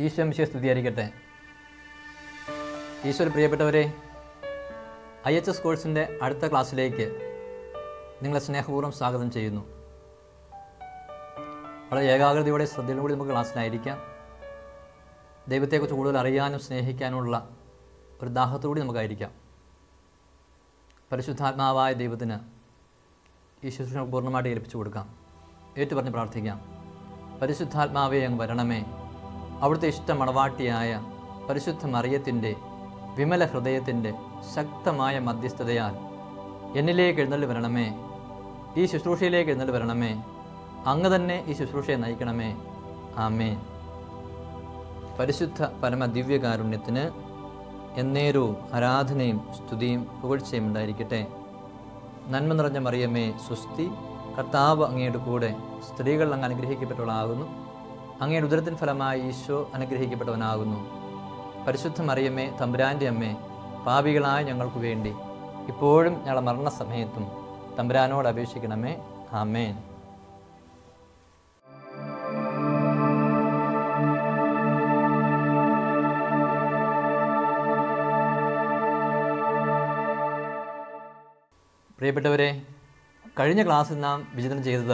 ഈശോ മിശിയെ സ്തുതിയായിരിക്കട്ടെ ഈശോയിൽ പ്രിയപ്പെട്ടവരെ ഐ എച്ച് എസ് കോഴ്സിൻ്റെ അടുത്ത ക്ലാസ്സിലേക്ക് നിങ്ങളെ സ്നേഹപൂർവ്വം സ്വാഗതം ചെയ്യുന്നു വളരെ ഏകാഗ്രതയോടെ ശ്രദ്ധയോടും കൂടി നമുക്ക് ക്ലാസ്സിലായിരിക്കാം ദൈവത്തെക്കുറിച്ച് കൂടുതൽ അറിയാനും സ്നേഹിക്കാനുമുള്ള ഒരു ദാഹത്തോടുകൂടി നമുക്കായിരിക്കാം പരിശുദ്ധാത്മാവായ ദൈവത്തിന് ഈ ശുശ്രൂഷ പൂർണ്ണമായിട്ട് ഏൽപ്പിച്ചു കൊടുക്കാം ഏറ്റു പറഞ്ഞ് പ്രാർത്ഥിക്കാം പരിശുദ്ധാത്മാവെ അങ്ങ് വരണമേ അവിടുത്തെ ഇഷ്ട മണവാട്ടിയായ പരിശുദ്ധ മറിയത്തിൻ്റെ വിമല ഹൃദയത്തിൻ്റെ ശക്തമായ മധ്യസ്ഥതയാൽ എന്നിലേക്ക് എഴുന്നള്ളി വരണമേ ഈ ശുശ്രൂഷയിലേക്ക് എഴുന്നള്ളി വരണമേ അങ്ങ് തന്നെ ഈ ശുശ്രൂഷയെ നയിക്കണമേ ആമേൻ പരിശുദ്ധ പരമ ദിവ്യകാരുണ്യത്തിന് എന്നേരവും ആരാധനയും സ്തുതിയും പുകഴ്ചയും ഉണ്ടായിരിക്കട്ടെ നന്മ നിറഞ്ഞ മറിയമ്മേ സുസ്തി കർത്താവ് അങ്ങയുടെ കൂടെ സ്ത്രീകൾ അങ്ങ് അനുഗ്രഹിക്കപ്പെട്ടവളാകുന്നു അങ്ങയുടെ ഉദരത്തിൻ ഫലമായി ഈശോ അനുഗ്രഹിക്കപ്പെട്ടവനാകുന്നു പരിശുദ്ധ മറിയമ്മേ തമ്പുരാൻ്റെ അമ്മേ പാപികളായ ഞങ്ങൾക്ക് വേണ്ടി ഇപ്പോഴും ഞങ്ങളുടെ മരണസമയത്തും തമ്പുരാനോട് അപേക്ഷിക്കണമേ ആമേൻ പ്രിയപ്പെട്ടവരെ കഴിഞ്ഞ ക്ലാസ്സിൽ നാം വിചിന്തനം ചെയ്തത്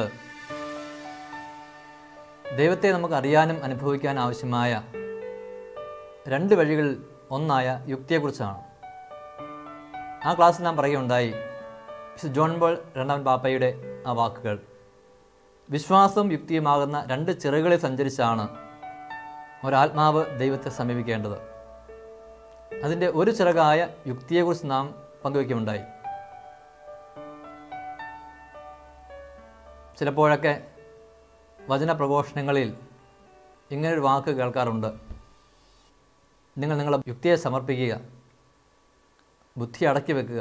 ദൈവത്തെ നമുക്ക് അറിയാനും അനുഭവിക്കാനും ആവശ്യമായ രണ്ട് വഴികൾ ഒന്നായ യുക്തിയെക്കുറിച്ചാണ് ആ ക്ലാസ്സിൽ നാം പറയുകയുണ്ടായി മിസ്റ്റർ ജോൺ ബോൾ രണ്ടാമൻ പാപ്പയുടെ ആ വാക്കുകൾ വിശ്വാസവും യുക്തിയുമാകുന്ന രണ്ട് ചിറകളിൽ സഞ്ചരിച്ചാണ് ഒരാത്മാവ് ദൈവത്തെ സമീപിക്കേണ്ടത് അതിൻ്റെ ഒരു ചിറകായ യുക്തിയെക്കുറിച്ച് നാം പങ്കുവയ്ക്കുകയുണ്ടായി ചിലപ്പോഴൊക്കെ വചന പ്രഘോഷണങ്ങളിൽ ഇങ്ങനൊരു വാക്ക് കേൾക്കാറുണ്ട് നിങ്ങൾ നിങ്ങളുടെ യുക്തിയെ സമർപ്പിക്കുക ബുദ്ധി അടക്കി വെക്കുക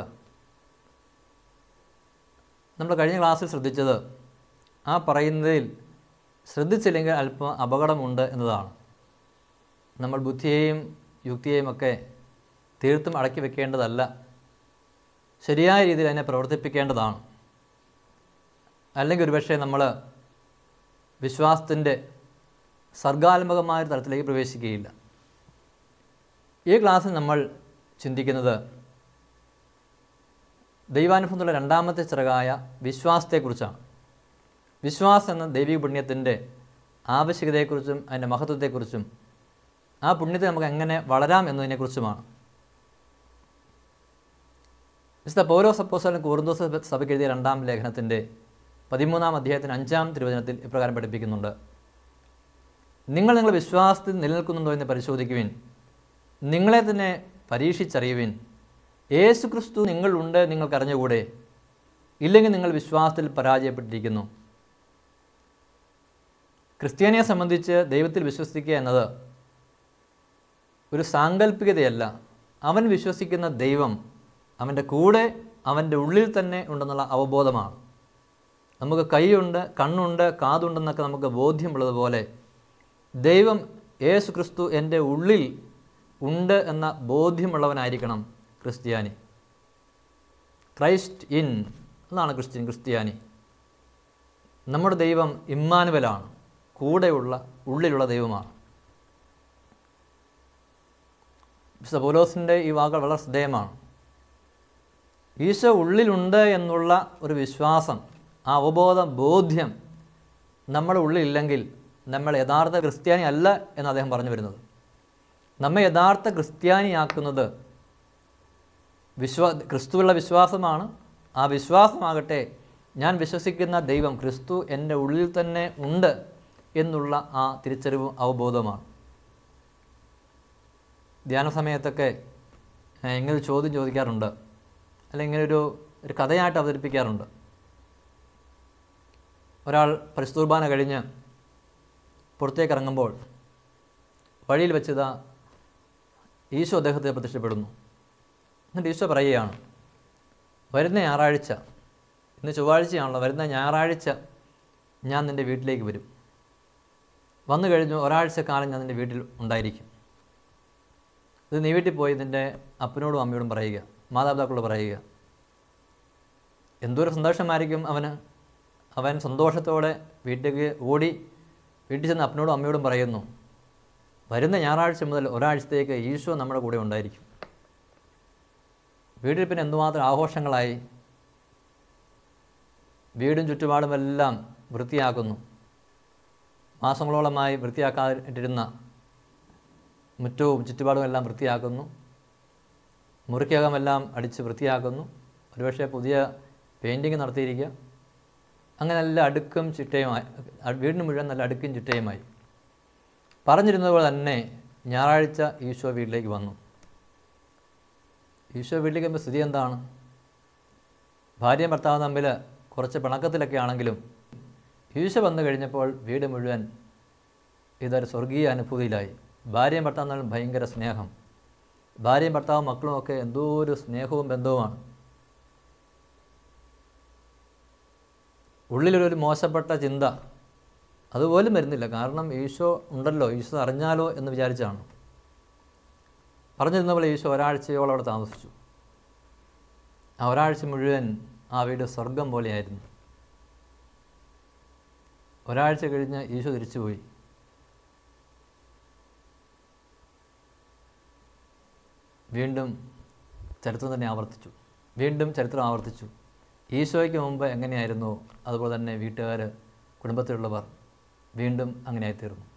നമ്മൾ കഴിഞ്ഞ ക്ലാസ്സിൽ ശ്രദ്ധിച്ചത് ആ പറയുന്നതിൽ ശ്രദ്ധിച്ചില്ലെങ്കിൽ അല്പം അപകടമുണ്ട് എന്നതാണ് നമ്മൾ ബുദ്ധിയെയും യുക്തിയെയും ഒക്കെ തീർത്തും അടക്കി വെക്കേണ്ടതല്ല ശരിയായ രീതിയിൽ അതിനെ പ്രവർത്തിപ്പിക്കേണ്ടതാണ് അല്ലെങ്കിൽ ഒരുപക്ഷെ നമ്മൾ വിശ്വാസത്തിൻ്റെ സർഗാത്മകമായ ഒരു തലത്തിലേക്ക് പ്രവേശിക്കുകയില്ല ഈ ക്ലാസ്സിൽ നമ്മൾ ചിന്തിക്കുന്നത് ദൈവാനുഭവത്തിലുള്ള രണ്ടാമത്തെ ചിറകായ വിശ്വാസത്തെക്കുറിച്ചാണ് വിശ്വാസം എന്ന ദൈവിക പുണ്യത്തിൻ്റെ ആവശ്യകതയെക്കുറിച്ചും അതിൻ്റെ മഹത്വത്തെക്കുറിച്ചും ആ പുണ്യത്തെ നമുക്ക് എങ്ങനെ വളരാം എന്നതിനെക്കുറിച്ചുമാണ് വിശുദ്ധ പൗരോ സപ്പോസലും കൂർന്തോസ് സഭയ്ക്ക് എഴുതിയ രണ്ടാം ലേഖനത്തിൻ്റെ പതിമൂന്നാം അധ്യായത്തിന് അഞ്ചാം തിരുവചനത്തിൽ ഇപ്രകാരം പഠിപ്പിക്കുന്നുണ്ട് നിങ്ങൾ നിങ്ങളുടെ വിശ്വാസത്തിൽ നിലനിൽക്കുന്നുണ്ടോ എന്ന് പരിശോധിക്കുവിൻ നിങ്ങളെ തന്നെ പരീക്ഷിച്ചറിയുവിൻ യേശു ക്രിസ്തു നിങ്ങളുണ്ട് നിങ്ങൾക്കറിഞ്ഞുകൂടെ ഇല്ലെങ്കിൽ നിങ്ങൾ വിശ്വാസത്തിൽ പരാജയപ്പെട്ടിരിക്കുന്നു ക്രിസ്ത്യാനിയെ സംബന്ധിച്ച് ദൈവത്തിൽ വിശ്വസിക്കുക എന്നത് ഒരു സാങ്കല്പികതയല്ല അവൻ വിശ്വസിക്കുന്ന ദൈവം അവൻ്റെ കൂടെ അവൻ്റെ ഉള്ളിൽ തന്നെ ഉണ്ടെന്നുള്ള അവബോധമാണ് നമുക്ക് കൈയുണ്ട് കണ്ണുണ്ട് കാതുണ്ടെന്നൊക്കെ നമുക്ക് ബോധ്യമുള്ളതുപോലെ ദൈവം യേശു ക്രിസ്തു എൻ്റെ ഉള്ളിൽ ഉണ്ട് എന്ന ബോധ്യമുള്ളവനായിരിക്കണം ക്രിസ്ത്യാനി ക്രൈസ്റ്റ് ഇൻ അതാണ് ക്രിസ്ത്യൻ ക്രിസ്ത്യാനി നമ്മുടെ ദൈവം ഇമ്മാനുവലാണ് കൂടെയുള്ള ഉള്ളിലുള്ള ദൈവമാണ് വിശുദ്ധ പൗലോസിൻ്റെ ഈ വാക്കുകൾ വളരെ ശ്രദ്ധേയമാണ് ഈശോ ഉള്ളിലുണ്ട് എന്നുള്ള ഒരു വിശ്വാസം ആ അവബോധ ബോധ്യം നമ്മുടെ ഉള്ളിലില്ലെങ്കിൽ നമ്മൾ യഥാർത്ഥ ക്രിസ്ത്യാനി അല്ല എന്ന് അദ്ദേഹം പറഞ്ഞു വരുന്നത് നമ്മെ യഥാർത്ഥ ക്രിസ്ത്യാനിയാക്കുന്നത് വിശ്വാ ക്രിസ്തുവുള്ള വിശ്വാസമാണ് ആ വിശ്വാസമാകട്ടെ ഞാൻ വിശ്വസിക്കുന്ന ദൈവം ക്രിസ്തു എൻ്റെ ഉള്ളിൽ തന്നെ ഉണ്ട് എന്നുള്ള ആ തിരിച്ചറിവും അവബോധമാണ് ധ്യാന സമയത്തൊക്കെ ഇങ്ങനൊരു ചോദ്യം ചോദിക്കാറുണ്ട് അല്ലെങ്കിൽ ഇങ്ങനൊരു ഒരു കഥയായിട്ട് അവതരിപ്പിക്കാറുണ്ട് ഒരാൾ പരിസ്തുർബാന കഴിഞ്ഞ് പുറത്തേക്ക് ഇറങ്ങുമ്പോൾ വഴിയിൽ വെച്ചിതാ ഈശോ അദ്ദേഹത്തെ പ്രത്യക്ഷപ്പെടുന്നു എന്നിട്ട് ഈശോ പറയുകയാണ് വരുന്ന ഞായറാഴ്ച ഇന്ന് ചൊവ്വാഴ്ചയാണല്ലോ വരുന്ന ഞായറാഴ്ച ഞാൻ നിൻ്റെ വീട്ടിലേക്ക് വരും വന്നു കഴിഞ്ഞു ഒരാഴ്ച കാലം ഞാൻ നിൻ്റെ വീട്ടിൽ ഉണ്ടായിരിക്കും ഇത് നീ വീട്ടിൽ പോയി നിൻ്റെ അപ്പനോടും അമ്മയോടും പറയുക മാതാപിതാക്കളോട് പറയുക എന്തോരം സന്തോഷമായിരിക്കും അവന് അവൻ സന്തോഷത്തോടെ വീട്ടിലേക്ക് ഓടി വീട്ടിൽ ചെന്ന് അപ്പനോടും അമ്മയോടും പറയുന്നു വരുന്ന ഞായറാഴ്ച മുതൽ ഒരാഴ്ചത്തേക്ക് ഈശോ നമ്മുടെ കൂടെ ഉണ്ടായിരിക്കും വീട്ടിൽ പിന്നെ എന്തുമാത്രം ആഘോഷങ്ങളായി വീടും ചുറ്റുപാടുമെല്ലാം വൃത്തിയാക്കുന്നു മാസങ്ങളോളമായി വൃത്തിയാക്കാതിരുന്ന മുറ്റവും ചുറ്റുപാടും എല്ലാം വൃത്തിയാക്കുന്നു മുറിക്കകമെല്ലാം അടിച്ച് വൃത്തിയാക്കുന്നു ഒരുപക്ഷെ പുതിയ പെയിൻറ്റിങ് നടത്തിയിരിക്കുക അങ്ങനെ നല്ല അടുക്കും ചിട്ടയുമായി അ- വീടിന് മുഴുവൻ നല്ല അടുക്കും ചിട്ടയുമായി പറഞ്ഞിരുന്നത് പോലെ തന്നെ ഞായറാഴ്ച ഈശോ വീട്ടിലേക്ക് വന്നു ഈശോ വീട്ടിലേക്ക് വരുമ്പോൾ സ്ഥിതി എന്താണ് ഭാര്യയും ഭർത്താവും തമ്മിൽ കുറച്ച് പിണക്കത്തിലൊക്കെ ആണെങ്കിലും ഈശോ വന്നു കഴിഞ്ഞപ്പോൾ വീട് മുഴുവൻ ഇതൊരു സ്വർഗീയ അനുഭൂതിയിലായി ഭാര്യയും ഭർത്താവും തമ്മിൽ ഭയങ്കര സ്നേഹം ഭാര്യയും ഭർത്താവും മക്കളും ഒക്കെ എന്തോ ഒരു സ്നേഹവും ബന്ധവുമാണ് ഉള്ളിലൊരു മോശപ്പെട്ട ചിന്ത അതുപോലും വരുന്നില്ല കാരണം ഈശോ ഉണ്ടല്ലോ ഈശോ അറിഞ്ഞാലോ എന്ന് വിചാരിച്ചാണ് പറഞ്ഞിരുന്ന പോലെ ഈശോ ഒരാഴ്ചയോളം അവിടെ താമസിച്ചു ആ ഒരാഴ്ച മുഴുവൻ ആ വീട് സ്വർഗം പോലെയായിരുന്നു ഒരാഴ്ച കഴിഞ്ഞ് ഈശോ തിരിച്ചുപോയി വീണ്ടും ചരിത്രം തന്നെ ആവർത്തിച്ചു വീണ്ടും ചരിത്രം ആവർത്തിച്ചു ഈശോയ്ക്ക് മുമ്പ് എങ്ങനെയായിരുന്നോ അതുപോലെ തന്നെ വീട്ടുകാർ കുടുംബത്തിലുള്ളവർ വീണ്ടും അങ്ങനെയായിത്തീർന്നു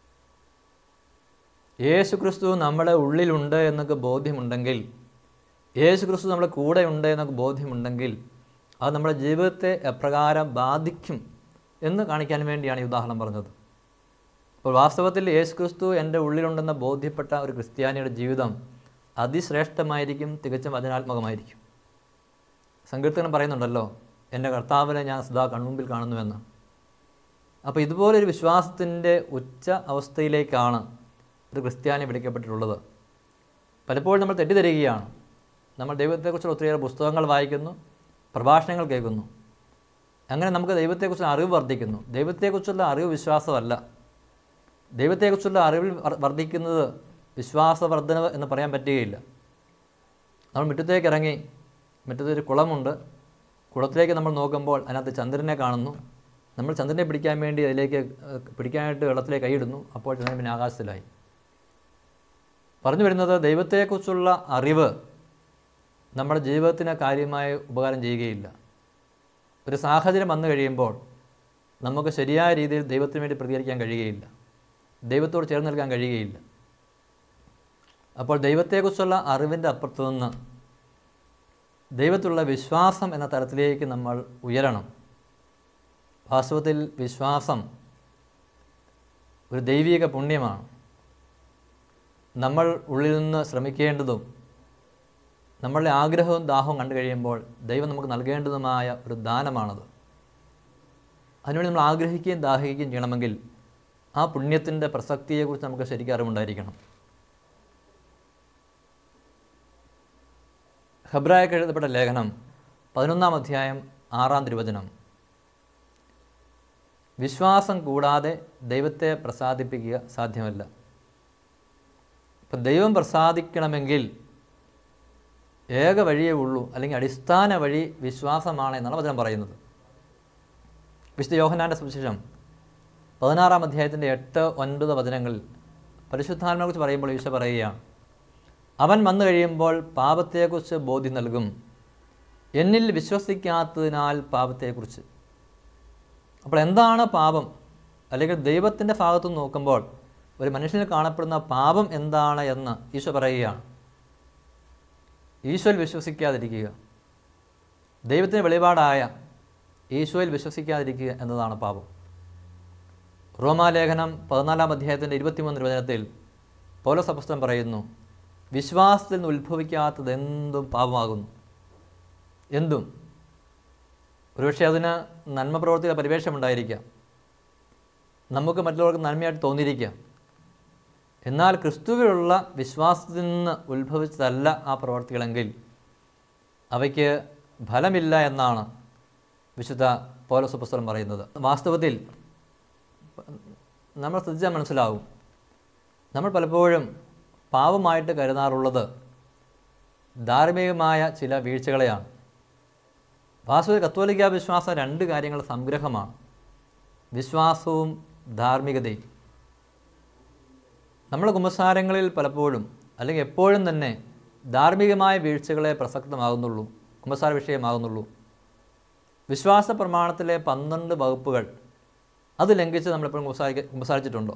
യേശു ക്രിസ്തു നമ്മുടെ ഉള്ളിലുണ്ട് എന്നൊക്കെ ബോധ്യമുണ്ടെങ്കിൽ യേശു ക്രിസ്തു നമ്മുടെ കൂടെ ഉണ്ട് എന്നൊക്കെ ബോധ്യമുണ്ടെങ്കിൽ അത് നമ്മുടെ ജീവിതത്തെ എപ്രകാരം ബാധിക്കും എന്ന് കാണിക്കാൻ വേണ്ടിയാണ് ഈ ഉദാഹരണം പറഞ്ഞത് അപ്പോൾ വാസ്തവത്തിൽ യേശു ക്രിസ്തു എൻ്റെ ഉള്ളിലുണ്ടെന്ന് ബോധ്യപ്പെട്ട ഒരു ക്രിസ്ത്യാനിയുടെ ജീവിതം അതിശ്രേഷ്ഠമായിരിക്കും തികച്ചും വചനാത്മകമായിരിക്കും സങ്കീർത്തനം പറയുന്നുണ്ടല്ലോ എൻ്റെ കർത്താവിനെ ഞാൻ സദാ കൺമുമ്പിൽ കാണുന്നുവെന്ന് അപ്പോൾ ഇതുപോലൊരു വിശ്വാസത്തിൻ്റെ ഉച്ച അവസ്ഥയിലേക്കാണ് ഒരു ക്രിസ്ത്യാനി വിളിക്കപ്പെട്ടിട്ടുള്ളത് പലപ്പോഴും നമ്മൾ തെറ്റിദ്ധരിക്കുകയാണ് നമ്മൾ ദൈവത്തെക്കുറിച്ചുള്ള ഒത്തിരിയേറെ പുസ്തകങ്ങൾ വായിക്കുന്നു പ്രഭാഷണങ്ങൾ കേൾക്കുന്നു അങ്ങനെ നമുക്ക് ദൈവത്തെക്കുറിച്ചുള്ള അറിവ് വർദ്ധിക്കുന്നു ദൈവത്തെക്കുറിച്ചുള്ള അറിവ് വിശ്വാസമല്ല ദൈവത്തെക്കുറിച്ചുള്ള അറിവിൽ വർ- വർദ്ധിക്കുന്നത് വിശ്വാസവർദ്ധനവ് എന്ന് പറയാൻ പറ്റുകയില്ല നമ്മൾ മുറ്റത്തേക്ക് ഇറങ്ങി മുറ്റത്തൊരു കുളമുണ്ട് കുളത്തിലേക്ക് നമ്മൾ നോക്കുമ്പോൾ അതിനകത്ത് ചന്ദ്രനെ കാണുന്നു നമ്മൾ ചന്ദ്രനെ പിടിക്കാൻ വേണ്ടി അതിലേക്ക് ഏഹ്, പിടിക്കാനായിട്ട് വെള്ളത്തിലേക്ക് കൈയിടുന്നു അപ്പോൾ ചന്ദ്രൻ പിന്നെ ആകാശത്തിലായി പറഞ്ഞു വരുന്നത് ദൈവത്തെക്കുറിച്ചുള്ള അറിവ് നമ്മുടെ ജീവിതത്തിന് കാര്യമായി ഉപകാരം ചെയ്യുകയില്ല ഒരു സാഹചര്യം വന്നു കഴിയുമ്പോൾ നമുക്ക് ശരിയായ രീതിയിൽ ദൈവത്തിന് വേണ്ടി പ്രതികരിക്കാൻ കഴിയുകയില്ല ദൈവത്തോട് ചേർന്ന് നിൽക്കാൻ കഴിയുകയില്ല അപ്പോൾ ദൈവത്തെക്കുറിച്ചുള്ള അറിവിൻ്റെ അപ്പുറത്തു നിന്ന് ദൈവത്തിലുള്ള വിശ്വാസം എന്ന തലത്തിലേക്ക് നമ്മൾ ഉയരണം വാസ്തവത്തിൽ വിശ്വാസം ഒരു ദൈവിക പുണ്യമാണ് നമ്മൾ ഉള്ളിൽ നിന്ന് ശ്രമിക്കേണ്ടതും നമ്മളുടെ ആഗ്രഹവും ദാഹവും കണ്ടു കഴിയുമ്പോൾ ദൈവം നമുക്ക് നൽകേണ്ടതുമായ ഒരു ദാനമാണത് അതിനുവേണ്ടി നമ്മൾ ആഗ്രഹിക്കുകയും ദാഹിക്കുകയും ചെയ്യണമെങ്കിൽ ആ പുണ്യത്തിൻ്റെ പ്രസക്തിയെക്കുറിച്ച് നമുക്ക് ശരിക്കും അറിവുണ്ടായിരിക്കണം ഹെബ്രായക്ക് എഴുതപ്പെട്ട ലേഖനം പതിനൊന്നാം അധ്യായം ആറാം തിരുവചനം വിശ്വാസം കൂടാതെ ദൈവത്തെ പ്രസാദിപ്പിക്കുക സാധ്യമല്ല ഇപ്പം ദൈവം പ്രസാദിക്കണമെങ്കിൽ ഏക വഴിയേ ഉള്ളൂ അല്ലെങ്കിൽ അടിസ്ഥാന വഴി വിശ്വാസമാണ് എന്നാണ് വചനം പറയുന്നത് വിശുദ്ധ യോഹനാൻ്റെ സുവിശേഷം പതിനാറാം അധ്യായത്തിൻ്റെ എട്ട് ഒൻപത് വചനങ്ങളിൽ പരിശുദ്ധാത്മാവെക്കുറിച്ച് പറയുമ്പോൾ ഈശോ പറയുകയാണ് അവൻ വന്നു കഴിയുമ്പോൾ പാപത്തെക്കുറിച്ച് ബോധ്യം നൽകും എന്നിൽ വിശ്വസിക്കാത്തതിനാൽ പാപത്തെക്കുറിച്ച് അപ്പോൾ എന്താണ് പാപം അല്ലെങ്കിൽ ദൈവത്തിൻ്റെ ഭാഗത്തു നിന്ന് നോക്കുമ്പോൾ ഒരു മനുഷ്യനിൽ കാണപ്പെടുന്ന പാപം എന്താണ് എന്ന് ഈശോ പറയുകയാണ് ഈശോയിൽ വിശ്വസിക്കാതിരിക്കുക ദൈവത്തിന് വെളിപാടായ ഈശോയിൽ വിശ്വസിക്കാതിരിക്കുക എന്നതാണ് പാപം റോമാലേഖനം പതിനാലാം അധ്യായത്തിൻ്റെ ഇരുപത്തിമൂന്ന് വചനത്തിൽ പൗലോസ് അപ്പസ്തലൻ പറയുന്നു വിശ്വാസത്തിൽ നിന്ന് ഉത്ഭവിക്കാത്തത് എന്തും പാപമാകുന്നു എന്തും ഒരുപക്ഷെ അതിന് നന്മ പ്രവർത്തിയുടെ പരിവേഷമുണ്ടായിരിക്കാം നമുക്ക് മറ്റുള്ളവർക്ക് നന്മയായിട്ട് തോന്നിയിരിക്കാം എന്നാൽ ക്രിസ്തുവിലുള്ള വിശ്വാസത്തിൽ നിന്ന് ഉത്ഭവിച്ചതല്ല ആ പ്രവർത്തികളെങ്കിൽ അവയ്ക്ക് ഫലമില്ല എന്നാണ് വിശുദ്ധ പൗലോസ് പുസ്തകം പറയുന്നത് വാസ്തവത്തിൽ നമ്മൾ ശ്രദ്ധിച്ചാൽ മനസ്സിലാവും നമ്മൾ പലപ്പോഴും പാവമായിട്ട് കരുതാറുള്ളത് ധാർമ്മികമായ ചില വീഴ്ചകളെയാണ് വാസ്തവത്തിൽ കത്തോലിക്ക വിശ്വാസം രണ്ട് കാര്യങ്ങൾ സംഗ്രഹമാണ് വിശ്വാസവും ധാർമ്മികതയും നമ്മുടെ കുമ്പസാരങ്ങളിൽ പലപ്പോഴും അല്ലെങ്കിൽ എപ്പോഴും തന്നെ ധാർമ്മികമായ വീഴ്ചകളെ പ്രസക്തമാകുന്നുള്ളൂ കുമ്പസാര വിഷയമാകുന്നുള്ളൂ വിശ്വാസ പ്രമാണത്തിലെ പന്ത്രണ്ട് വകുപ്പുകൾ അത് ലംഘിച്ച് നമ്മളെപ്പോഴും കുമ്പസാരിക്ക കുമ്പസാരിച്ചിട്ടുണ്ടോ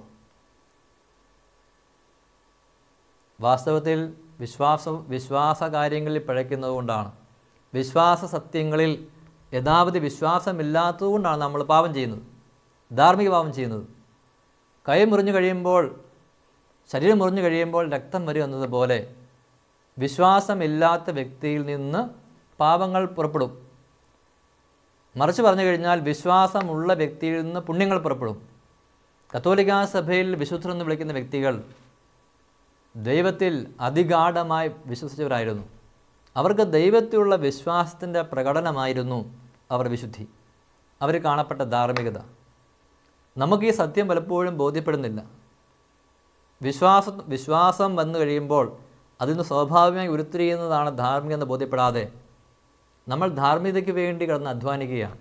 വാസ്തവത്തിൽ വിശ്വാസം വിശ്വാസ കാര്യങ്ങളിൽ പിഴയ്ക്കുന്നത് കൊണ്ടാണ് വിശ്വാസ സത്യങ്ങളിൽ യഥാവധി വിശ്വാസമില്ലാത്തതുകൊണ്ടാണ് നമ്മൾ പാപം ചെയ്യുന്നത് ധാർമ്മിക പാപം ചെയ്യുന്നത് കൈ മുറിഞ്ഞു കഴിയുമ്പോൾ ശരീരം മുറിഞ്ഞു കഴിയുമ്പോൾ രക്തം വരും എന്നതുപോലെ വിശ്വാസമില്ലാത്ത വ്യക്തിയിൽ നിന്ന് പാപങ്ങൾ പുറപ്പെടും മറിച്ച് പറഞ്ഞു കഴിഞ്ഞാൽ വിശ്വാസമുള്ള വ്യക്തിയിൽ നിന്ന് പുണ്യങ്ങൾ പുറപ്പെടും കത്തോലിക്കാ സഭയിൽ വിശുദ്ധർ എന്ന് വിളിക്കുന്ന വ്യക്തികൾ ദൈവത്തിൽ അതിഗാഠമായി വിശ്വസിച്ചവരായിരുന്നു അവർക്ക് ദൈവത്തിലുള്ള വിശ്വാസത്തിൻ്റെ പ്രകടനമായിരുന്നു അവർ വിശുദ്ധി അവർ കാണപ്പെട്ട ധാർമ്മികത നമുക്ക് ഈ സത്യം പലപ്പോഴും ബോധ്യപ്പെടുന്നില്ല വിശ്വാസ വിശ്വാസം വന്നു കഴിയുമ്പോൾ അതിന് സ്വാഭാവികമായി ഉരുത്തിരിയുന്നതാണ് ധാർമ്മികത എന്ന് ബോധ്യപ്പെടാതെ നമ്മൾ ധാർമ്മികതയ്ക്ക് വേണ്ടി കിടന്ന് അധ്വാനിക്കുകയാണ്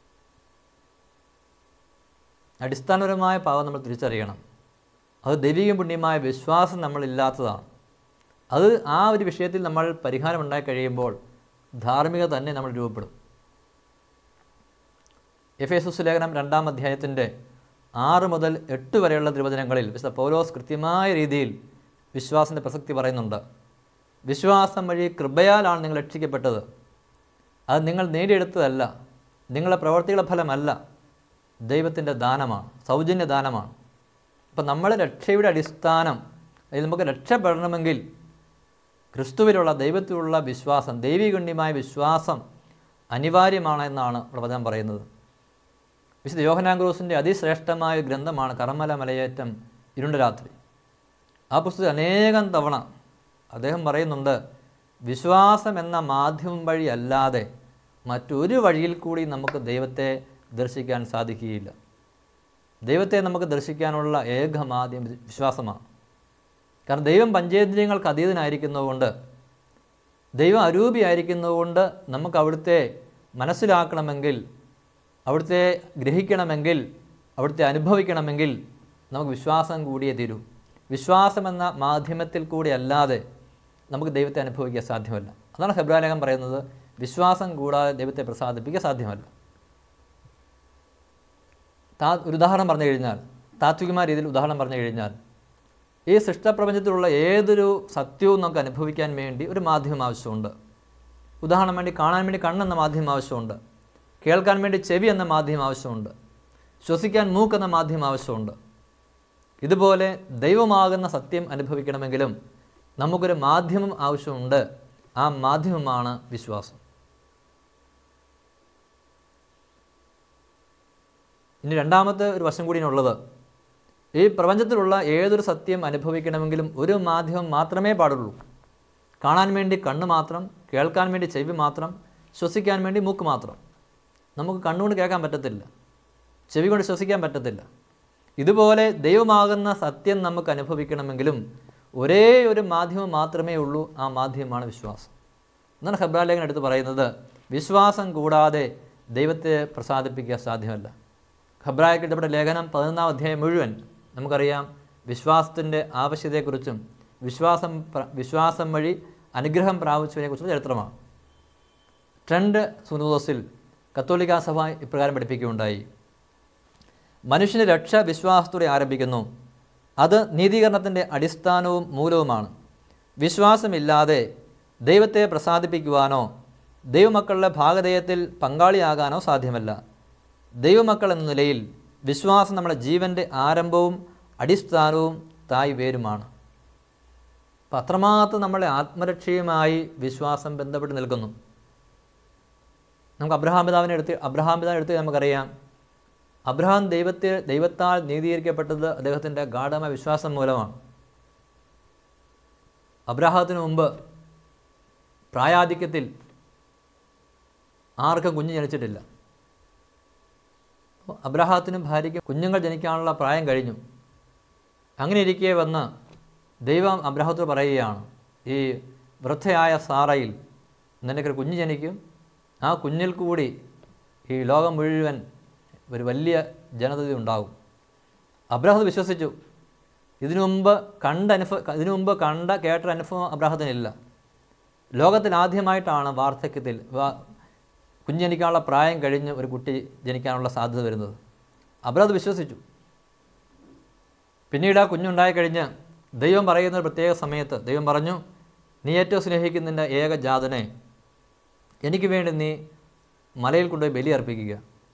അടിസ്ഥാനപരമായ പാവം നമ്മൾ തിരിച്ചറിയണം അത് ദൈവിക പുണ്യമായ വിശ്വാസം നമ്മളില്ലാത്തതാണ് അത് ആ ഒരു വിഷയത്തിൽ നമ്മൾ പരിഹാരം ഉണ്ടായി കഴിയുമ്പോൾ ധാർമ്മികത തന്നെ നമ്മൾ രൂപപ്പെടും എഫ് എസ് ലേഖനം രണ്ടാം അധ്യായത്തിൻ്റെ ആറ് മുതൽ എട്ട് വരെയുള്ള തിരുവചനങ്ങളിൽ വിശുദ്ധ പൗലോസ് കൃത്യമായ രീതിയിൽ വിശ്വാസത്തിൻ്റെ പ്രസക്തി പറയുന്നുണ്ട് വിശ്വാസം വഴി കൃപയാലാണ് നിങ്ങൾ രക്ഷിക്കപ്പെട്ടത് അത് നിങ്ങൾ നേടിയെടുത്തതല്ല നിങ്ങളുടെ പ്രവർത്തികളുടെ ഫലമല്ല ദൈവത്തിൻ്റെ ദാനമാണ് സൗജന്യ ദാനമാണ് അപ്പം നമ്മുടെ രക്ഷയുടെ അടിസ്ഥാനം അതായത് നമുക്ക് രക്ഷപ്പെടണമെങ്കിൽ ക്രിസ്തുവിലുള്ള ദൈവത്തിലുള്ള വിശ്വാസം ദൈവികണ്യമായ വിശ്വാസം അനിവാര്യമാണ് എന്നാണ് പ്രവചനം പറയുന്നത് വിശുദ്ധ യോഹനാങ്ക്രൂസിൻ്റെ അതിശ്രേഷ്ഠമായ ഒരു ഗ്രന്ഥമാണ് കർമ്മല മലയേറ്റം ഇരുണ്ട രാത്രി ആ പുസ്തകം അനേകം തവണ അദ്ദേഹം പറയുന്നുണ്ട് വിശ്വാസം എന്ന മാധ്യമം വഴി അല്ലാതെ മറ്റൊരു വഴിയിൽ കൂടി നമുക്ക് ദൈവത്തെ ദർശിക്കാൻ സാധിക്കുകയില്ല ദൈവത്തെ നമുക്ക് ദർശിക്കാനുള്ള ഏക മാധ്യമം വിശ്വാസമാണ് കാരണം ദൈവം പഞ്ചേന്ദ്രിയങ്ങൾക്ക് അതീതനായിരിക്കുന്നതുകൊണ്ട് ദൈവം അരൂപിയായിരിക്കുന്നതുകൊണ്ട് നമുക്ക് അവിടുത്തെ മനസ്സിലാക്കണമെങ്കിൽ അവിടുത്തെ ഗ്രഹിക്കണമെങ്കിൽ അവിടുത്തെ അനുഭവിക്കണമെങ്കിൽ നമുക്ക് വിശ്വാസം കൂടിയേ തീരൂ വിശ്വാസം എന്ന മാധ്യമത്തിൽ കൂടി അല്ലാതെ നമുക്ക് ദൈവത്തെ അനുഭവിക്കാൻ സാധ്യമല്ല അതാണ് ഹെബ്രാലേഖം പറയുന്നത് വിശ്വാസം കൂടാതെ ദൈവത്തെ പ്രസാദിപ്പിക്കാൻ സാധ്യമല്ല താ ഒരു ഉദാഹരണം പറഞ്ഞു കഴിഞ്ഞാൽ താത്വികമായ രീതിയിൽ ഉദാഹരണം പറഞ്ഞു കഴിഞ്ഞാൽ ഈ സൃഷ്ടപ്രപഞ്ചത്തിലുള്ള ഏതൊരു സത്യവും നമുക്ക് അനുഭവിക്കാൻ വേണ്ടി ഒരു മാധ്യമം ആവശ്യമുണ്ട് ഉദാഹരണം വേണ്ടി കാണാൻ വേണ്ടി കണ്ണെന്ന മാധ്യമം ആവശ്യമുണ്ട് കേൾക്കാൻ വേണ്ടി ചെവി എന്ന മാധ്യമം ആവശ്യമുണ്ട് ശ്വസിക്കാൻ മൂക്കെന്ന മാധ്യമം ആവശ്യമുണ്ട് ഇതുപോലെ ദൈവമാകുന്ന സത്യം അനുഭവിക്കണമെങ്കിലും നമുക്കൊരു മാധ്യമം ആവശ്യമുണ്ട് ആ മാധ്യമമാണ് വിശ്വാസം ഇനി രണ്ടാമത്തെ ഒരു വശം കൂടിയുള്ളത് ഈ പ്രപഞ്ചത്തിലുള്ള ഏതൊരു സത്യം അനുഭവിക്കണമെങ്കിലും ഒരു മാധ്യമം മാത്രമേ പാടുള്ളൂ കാണാൻ വേണ്ടി കണ്ണ് മാത്രം കേൾക്കാൻ വേണ്ടി ചെവി മാത്രം ശ്വസിക്കാൻ വേണ്ടി മൂക്ക് മാത്രം നമുക്ക് കണ്ണുകൊണ്ട് കേൾക്കാൻ പറ്റത്തില്ല ചെവി കൊണ്ട് ശ്വസിക്കാൻ പറ്റത്തില്ല ഇതുപോലെ ദൈവമാകുന്ന സത്യം നമുക്ക് അനുഭവിക്കണമെങ്കിലും ഒരേ ഒരു മാധ്യമം മാത്രമേ ഉള്ളൂ ആ മാധ്യമമാണ് വിശ്വാസം എന്നാണ് ഹെബ്രാലേഖൻ എടുത്ത് പറയുന്നത് വിശ്വാസം കൂടാതെ ദൈവത്തെ പ്രസാദിപ്പിക്കുക സാധ്യമല്ല ഹബ്രായക്ക് ഇടപെട്ട ലേഖനം പതിനൊന്നാം അധ്യായം മുഴുവൻ നമുക്കറിയാം വിശ്വാസത്തിൻ്റെ ആവശ്യതയെക്കുറിച്ചും വിശ്വാസം പ്ര- വിശ്വാസം വഴി അനുഗ്രഹം പ്രാപിച്ചതിനെക്കുറിച്ചുള്ള ചരിത്രമാണ് ട്രെൻഡ് സുനൂദോസിൽ കത്തോലിക്ക സഭ ഇപ്രകാരം പഠിപ്പിക്കുകയുണ്ടായി മനുഷ്യൻ്റെ രക്ഷ വിശ്വാസത്തോടെ ആരംഭിക്കുന്നു അത് നീതീകരണത്തിൻ്റെ അടിസ്ഥാനവും മൂലവുമാണ് വിശ്വാസമില്ലാതെ ദൈവത്തെ പ്രസാദിപ്പിക്കുവാനോ ദൈവമക്കളുടെ ഭാഗധേയത്തിൽ പങ്കാളിയാകാനോ സാധ്യമല്ല ദൈവമക്കൾ എന്ന നിലയിൽ വിശ്വാസം നമ്മുടെ ജീവൻ്റെ ആരംഭവും അടിസ്ഥാനവും തായ് വേരുമാണ് അപ്പം അത്രമാത്രം നമ്മളെ ആത്മരക്ഷയുമായി വിശ്വാസം ബന്ധപ്പെട്ട് നിൽക്കുന്നു നമുക്ക് അബ്രഹാം പിതാവിനെ എടുത്ത് അബ്രഹാം പിതാവിനെ എടുത്ത് നമുക്കറിയാം അബ്രഹാം ദൈവത്തെ ദൈവത്താൽ നീതീകരിക്കപ്പെട്ടത് അദ്ദേഹത്തിൻ്റെ ഗാഠമായ വിശ്വാസം മൂലമാണ് അബ്രഹാത്തിന് മുമ്പ് പ്രായാധിക്യത്തിൽ ആർക്കും കുഞ്ഞ് ജനിച്ചിട്ടില്ല അപ്പോൾ അബ്രഹാത്തിനും ഭാര്യയ്ക്കും കുഞ്ഞുങ്ങൾ ജനിക്കാനുള്ള പ്രായം കഴിഞ്ഞു അങ്ങനെ ഇരിക്കെ വന്ന് ദൈവം അബ്രഹത്തോട് പറയുകയാണ് ഈ വൃദ്ധയായ സാറയിൽ നിനക്കൊരു കുഞ്ഞ് ജനിക്കും ആ കുഞ്ഞിൽ കൂടി ഈ ലോകം മുഴുവൻ ഒരു വലിയ ജനത ഉണ്ടാകും അബ്രഹത്ത് വിശ്വസിച്ചു ഇതിനു മുമ്പ് കണ്ട അനുഭവ ഇതിനു മുമ്പ് കണ്ട കേട്ട അനുഭവം അബ്രാഹത്തിനില്ല ലോകത്തിൽ ആദ്യമായിട്ടാണ് വാർദ്ധക്യത്തിൽ വിവാ- കുഞ്ഞ് ജനിക്കാനുള്ള പ്രായം കഴിഞ്ഞ് ഒരു കുട്ടി ജനിക്കാനുള്ള സാധ്യത വരുന്നത് അബ്രാഹത്ത് വിശ്വസിച്ചു പിന്നീട് ആ കുഞ്ഞുണ്ടായി കഴിഞ്ഞ് ദൈവം പറയുന്ന ഒരു പ്രത്യേക സമയത്ത് ദൈവം പറഞ്ഞു നീ ഏറ്റവും സ്നേഹിക്കുന്നതിൻ്റെ ഏക ജാതനെ എനിക്ക് വേണ്ടി നീ മലയിൽ കൊണ്ടുപോയി ബലി അർപ്പിക്കുക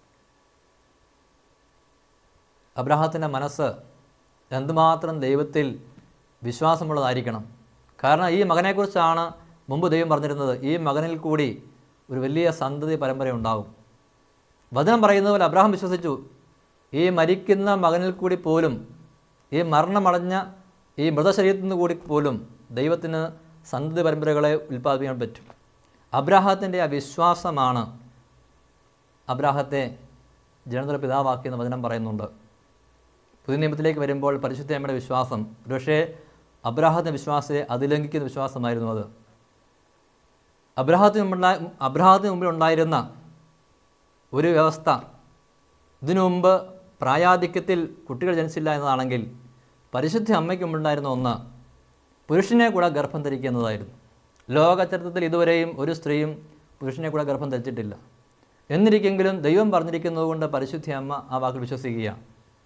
അബ്രാഹത്തിൻ്റെ മനസ്സ് എന്തുമാത്രം ദൈവത്തിൽ വിശ്വാസമുള്ളതായിരിക്കണം കാരണം ഈ മകനെക്കുറിച്ചാണ് മുമ്പ് ദൈവം പറഞ്ഞിരുന്നത് ഈ മകനിൽ കൂടി ഒരു വലിയ സന്തതി പരമ്പര ഉണ്ടാകും വചനം പറയുന്നത് പോലെ അബ്രാഹാം വിശ്വസിച്ചു ഈ മരിക്കുന്ന മകനിൽ കൂടി പോലും ഈ മരണമടഞ്ഞ ഈ മൃതശരീരത്തിൽ നിന്ന് കൂടി പോലും ദൈവത്തിന് സന്തതി പരമ്പരകളെ ഉൽപ്പാദിപ്പിക്കാൻ പറ്റും അബ്രാഹത്തിൻ്റെ ആ വിശ്വാസമാണ് അബ്രാഹത്തെ ജനതയുടെ പിതാവാക്കിയെന്ന് വചനം പറയുന്നുണ്ട് പുതിയ നിയമത്തിലേക്ക് വരുമ്പോൾ പരിശുദ്ധമ്മയുടെ വിശ്വാസം ഒരുപക്ഷേ അബ്രാഹത്തിൻ്റെ വിശ്വാസത്തെ അതിലംഘിക്കുന്ന വിശ്വാസമായിരുന്നു അത് അബ്രാഹത്തിന് മുമ്പുണ്ടായ അബ്രാഹത്തിന് മുമ്പിൽ ഉണ്ടായിരുന്ന ഒരു വ്യവസ്ഥ ഇതിനു മുമ്പ് പ്രായാധിക്യത്തിൽ കുട്ടികൾ ജനിച്ചില്ല എന്നതാണെങ്കിൽ പരിശുദ്ധ അമ്മയ്ക്ക് മുമ്പുണ്ടായിരുന്ന ഒന്ന് പുരുഷനെ കൂടെ ഗർഭം ധരിക്കുന്നതായിരുന്നു ലോക ചരിത്രത്തിൽ ഇതുവരെയും ഒരു സ്ത്രീയും പുരുഷനെ കൂടെ ഗർഭം ധരിച്ചിട്ടില്ല എന്നിരിക്കെങ്കിലും ദൈവം പറഞ്ഞിരിക്കുന്നത് കൊണ്ട് പരിശുദ്ധ അമ്മ ആ വാക്കിൽ വിശ്വസിക്കുകയാണ്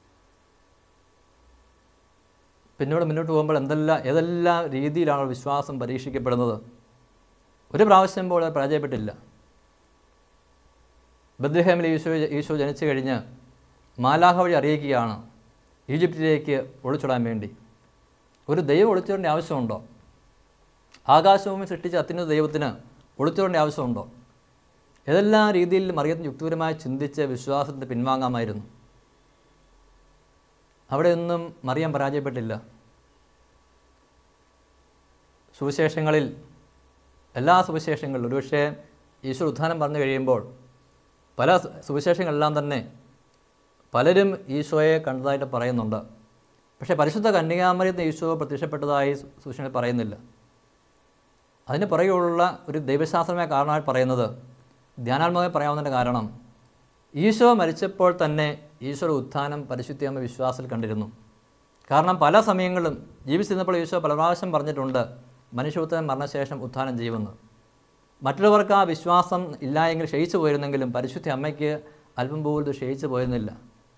പിന്നീട് മുന്നോട്ട് പോകുമ്പോൾ എന്തെല്ലാം ഏതെല്ലാം രീതിയിലാണ് വിശ്വാസം പരീക്ഷിക്കപ്പെടുന്നത് ഒരു പ്രാവശ്യം പോലും അത് പരാജയപ്പെട്ടില്ല ബദ്രഹേമിൽ ഈശോ ഈശോ ജനിച്ചു കഴിഞ്ഞ് മാലാഹ വഴി അറിയിക്കുകയാണ് ഈജിപ്തിലേക്ക് ഒളിച്ചിടാൻ വേണ്ടി ഒരു ദൈവം ഒളിച്ചിടേണ്ട ആവശ്യമുണ്ടോ ആകാശഭൂമി സൃഷ്ടിച്ച അത്യുന്നത ദൈവത്തിന് ഒളിച്ചിടേണ്ട ആവശ്യമുണ്ടോ ഏതെല്ലാം രീതിയിൽ മറിയത്തിന് യുക്തിപരമായി ചിന്തിച്ച് വിശ്വാസത്തിന് പിൻവാങ്ങാമായിരുന്നു അവിടെയൊന്നും മറിയാൻ പരാജയപ്പെട്ടില്ല സുവിശേഷങ്ങളിൽ എല്ലാ സുവിശേഷങ്ങളിലും ഒരുപക്ഷേ ഈശ്വര ഉദ്ധാനം പറഞ്ഞു കഴിയുമ്പോൾ പല സു- സുവിശേഷങ്ങളെല്ലാം തന്നെ പലരും ഈശോയെ കണ്ടതായിട്ട് പറയുന്നുണ്ട് പക്ഷേ പരിശുദ്ധ കന്യകാമര്യത്തിന് ഈശോ പ്രത്യക്ഷപ്പെട്ടതായി സു- സുവിശേഷങ്ങൾ പറയുന്നില്ല അതിന് പുറകെയുള്ള ഒരു ദൈവശാസ്ത്രമായ കാരണമായി പറയുന്നത് ധ്യാനാത്മകമായി പറയാവുന്നതിൻ്റെ കാരണം ഈശോ മരിച്ചപ്പോൾ തന്നെ ഈശോയുടെ ഉത്ഥാനം പരിശുദ്ധിയമ്മ വിശ്വാസത്തിൽ കണ്ടിരുന്നു കാരണം പല സമയങ്ങളിലും ജീവിച്ചിരുന്നപ്പോൾ ഈശോ പല പ്രാവശ്യം പറഞ്ഞിട്ടുണ്ട് മനുഷ്യത്വം മരണശേഷം ഉത്ഥാനം ചെയ്യുമെന്ന് മറ്റുള്ളവർക്ക് ആ വിശ്വാസം ഇല്ലായെങ്കിൽ ക്ഷയിച്ചു പോയിരുന്നെങ്കിലും പരിശുദ്ധ അമ്മയ്ക്ക് അല്പം പോലും ഇത് ക്ഷയിച്ചു പോയിരുന്നില്ല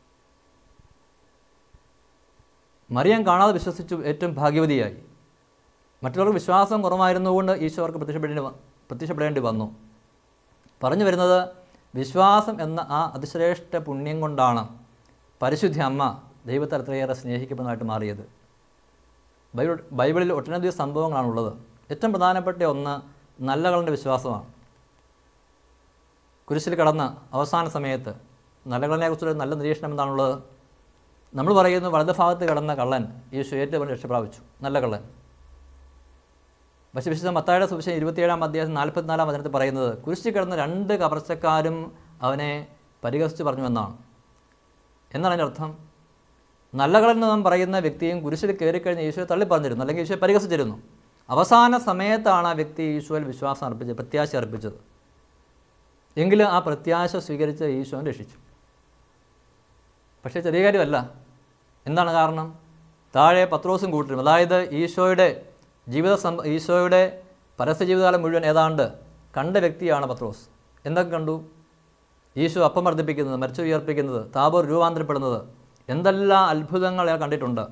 മറിയം കാണാതെ വിശ്വസിച്ചു ഏറ്റവും ഭാഗ്യവതിയായി മറ്റുള്ളവർക്ക് വിശ്വാസം കുറവായിരുന്നുകൊണ്ട് ഈശോർക്ക് പ്രത്യക്ഷപ്പെടേണ്ടി വ- പ്രത്യക്ഷപ്പെടേണ്ടി വന്നു പറഞ്ഞു വരുന്നത് വിശ്വാസം എന്ന ആ അതിശ്രേഷ്ഠ പുണ്യം കൊണ്ടാണ് പരിശുദ്ധ അമ്മ ദൈവത്തെ അത്രയേറെ സ്നേഹിക്കപ്പെടുന്നതായിട്ട് മാറിയത് ബൈബിൾ ബൈബിളിൽ ഒട്ടനവധി സംഭവങ്ങളാണുള്ളത് ഏറ്റവും പ്രധാനപ്പെട്ട ഒന്ന് നല്ലകളുടെ വിശ്വാസമാണ് കുരിശിൽ കടന്ന അവസാന സമയത്ത് നല്ലകളനെക്കുറിച്ചൊരു നല്ല നിരീക്ഷണം എന്താണുള്ളത് നമ്മൾ പറയുന്നു വലതുഭാഗത്ത് കിടന്ന കള്ളൻ യേശു ഏറ്റവും വലിയ രക്ഷ പ്രാപിച്ചു നല്ല കള്ളൻ പക്ഷേ വിശുദ്ധ മത്തായുടെ സുവിശേഷം ഇരുപത്തിയേഴാം അധ്യായം നാൽപ്പത്തിനാലാം വചനത്തിൽ പറയുന്നത് കുരിശിൽ കിടന്ന രണ്ട് കവർച്ചക്കാരും അവനെ പരിഹസിച്ച് പറഞ്ഞു എന്നാണ് എന്നാണ് അതിൻ്റെ അർത്ഥം നല്ല കള്ളൻ എന്ന് നാം പറയുന്ന വ്യക്തിയും കുരിശിൽ കയറിക്കഴിഞ്ഞ് ഈശോയെ തള്ളി പറഞ്ഞിരുന്നു അല്ലെങ്കിൽ ഈശോയെ പരിഹസിച്ചിരുന്നു അവസാന സമയത്താണ് ആ വ്യക്തി ഈശോയിൽ വിശ്വാസം അർപ്പിച്ചത് പ്രത്യാശ അർപ്പിച്ചത് എങ്കിലും ആ പ്രത്യാശ സ്വീകരിച്ച് ഈശോനെ രക്ഷിച്ചു പക്ഷേ ചെറിയ കാര്യമല്ല എന്താണ് കാരണം താഴെ പത്രോസും കൂട്ടരും അതായത് ഈശോയുടെ ജീവിത സം ഈശോയുടെ പരസ്യ ജീവിതകാലം മുഴുവൻ ഏതാണ്ട് കണ്ട വ്യക്തിയാണ് പത്രോസ് എന്തൊക്കെ കണ്ടു ഈശോ അപ്പം വർദ്ധിപ്പിക്കുന്നത് മരിച്ചു ഉയർപ്പിക്കുന്നത് താപൂർ രൂപാന്തരപ്പെടുന്നത് എന്തെല്ലാം അത്ഭുതങ്ങൾ അയാൾ കണ്ടിട്ടുണ്ട്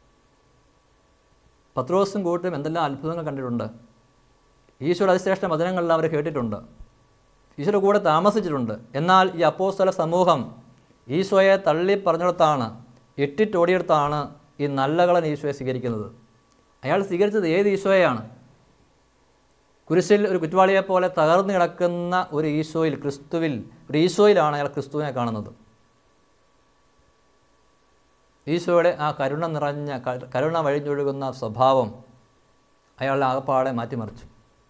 പത്രോസും കൂട്ടരും എന്തെല്ലാം അത്ഭുതങ്ങൾ കണ്ടിട്ടുണ്ട് ഈശോയുടെ അതിശ്രേഷ്ഠ വചനങ്ങളിൽ അവർ കേട്ടിട്ടുണ്ട് ഈശോയുടെ കൂടെ താമസിച്ചിട്ടുണ്ട് എന്നാൽ ഈ അപ്പോസ്തല സമൂഹം ഈശോയെ തള്ളി പറഞ്ഞിടത്താണ് എട്ടിട്ടോടിയെടുത്താണ് ഈ നല്ലകളൻ ഈശോയെ സ്വീകരിക്കുന്നത് അയാൾ സ്വീകരിച്ചത് ഏത് ഈശോയെയാണ് കുരിശിൽ ഒരു കുറ്റവാളിയെ പോലെ തകർന്നു കിടക്കുന്ന ഒരു ഈശോയിൽ ക്രിസ്തുവിൽ ഒരു ഈശോയിലാണ് അയാൾ ക്രിസ്തുവിനെ കാണുന്നത് ഈശോയുടെ ആ കരുണ നിറഞ്ഞ ക- കരുണ വഴിഞ്ഞൊഴുകുന്ന സ്വഭാവം അയാളുടെ ആകപ്പാടെ മാറ്റിമറിച്ചു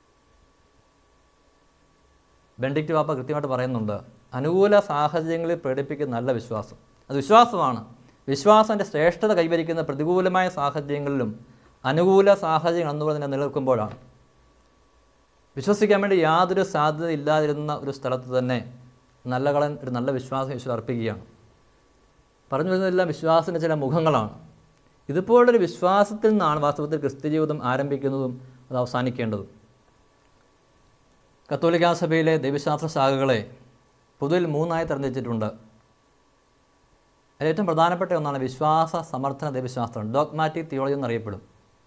ബെൻഡിക്റ്റ് വാപ്പ കൃത്യമായിട്ട് പറയുന്നുണ്ട് അനുകൂല സാഹചര്യങ്ങളിൽ പ്രകടിപ്പിക്കുന്ന നല്ല വിശ്വാസം അത് വിശ്വാസമാണ് വിശ്വാസത്തിൻ്റെ ശ്രേഷ്ഠത കൈവരിക്കുന്ന പ്രതികൂലമായ സാഹചര്യങ്ങളിലും അനുകൂല സാഹചര്യങ്ങൾ എന്നുള്ളത് തന്നെ നിലനിൽക്കുമ്പോഴാണ് വിശ്വസിക്കാൻ വേണ്ടി യാതൊരു സാധ്യത ഇല്ലാതിരുന്ന ഒരു സ്ഥലത്ത് തന്നെ നല്ല കളൻ ഒരു നല്ല വിശ്വാസം ഈശ്വരൻ അർപ്പിക്കുകയാണ് പറഞ്ഞു വരുന്നതെല്ലാം വിശ്വാസത്തിൻ്റെ ചില മുഖങ്ങളാണ് ഇതുപോലൊരു വിശ്വാസത്തിൽ നിന്നാണ് വാസ്തവത്തിൽ ക്രിസ്ത്യ ജീവിതം ആരംഭിക്കുന്നതും അത് അവസാനിക്കേണ്ടതും കത്തോലിക്കാ സഭയിലെ ദൈവശാസ്ത്ര ശാഖകളെ പൊതുവിൽ മൂന്നായി തരംതിരിച്ചിട്ടുണ്ട് അതിൽ ഏറ്റവും പ്രധാനപ്പെട്ട ഒന്നാണ് വിശ്വാസ സമർത്ഥന ദൈവശാസ്ത്രം ഡോഗ്മാറ്റിക് തിയോളജി എന്നറിയപ്പെടും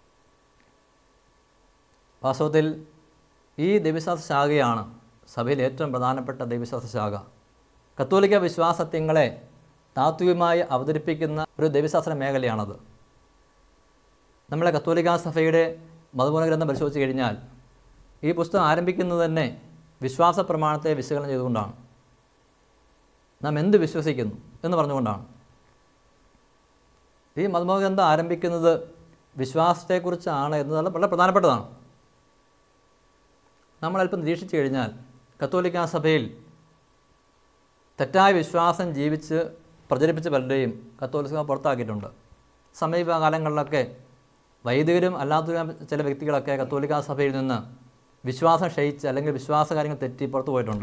വാസ്തവത്തിൽ ഈ ദൈവശാസ്ത്ര ശാഖയാണ് സഭയിലെ ഏറ്റവും പ്രധാനപ്പെട്ട ദൈവശാസ്ത്ര ശാഖ കത്തോലിക്ക വിശ്വാസത്യങ്ങളെ താത്വികമായി അവതരിപ്പിക്കുന്ന ഒരു ദൈവശാസ്ത്ര മേഖലയാണത് നമ്മളെ കത്തോലിക്ക സഭയുടെ മതമൂല ഗ്രന്ഥം പരിശോധിച്ച് കഴിഞ്ഞാൽ ഈ പുസ്തകം ആരംഭിക്കുന്നത് തന്നെ വിശ്വാസ പ്രമാണത്തെ വിശകലനം ചെയ്തുകൊണ്ടാണ് നാം എന്ത് വിശ്വസിക്കുന്നു എന്ന് പറഞ്ഞുകൊണ്ടാണ് ഈ മതമൂല ഗ്രന്ഥം ആരംഭിക്കുന്നത് വിശ്വാസത്തെക്കുറിച്ചാണ് എന്നത് വളരെ പ്രധാനപ്പെട്ടതാണ് നമ്മൾ അല്പം നിരീക്ഷിച്ചു കഴിഞ്ഞാൽ കത്തോലിക്ക സഭയിൽ തെറ്റായ വിശ്വാസം ജീവിച്ച് പ്രചരിപ്പിച്ച പലരെയും കത്തോലിക്ക സഭ പുറത്താക്കിയിട്ടുണ്ട് സമീപകാലങ്ങളിലൊക്കെ വൈദികരും അല്ലാത്ത ചില വ്യക്തികളൊക്കെ കത്തോലിക്ക സഭയിൽ നിന്ന് വിശ്വാസം ക്ഷയിച്ച് അല്ലെങ്കിൽ വിശ്വാസ കാര്യങ്ങൾ തെറ്റി പുറത്തു പോയിട്ടുണ്ട്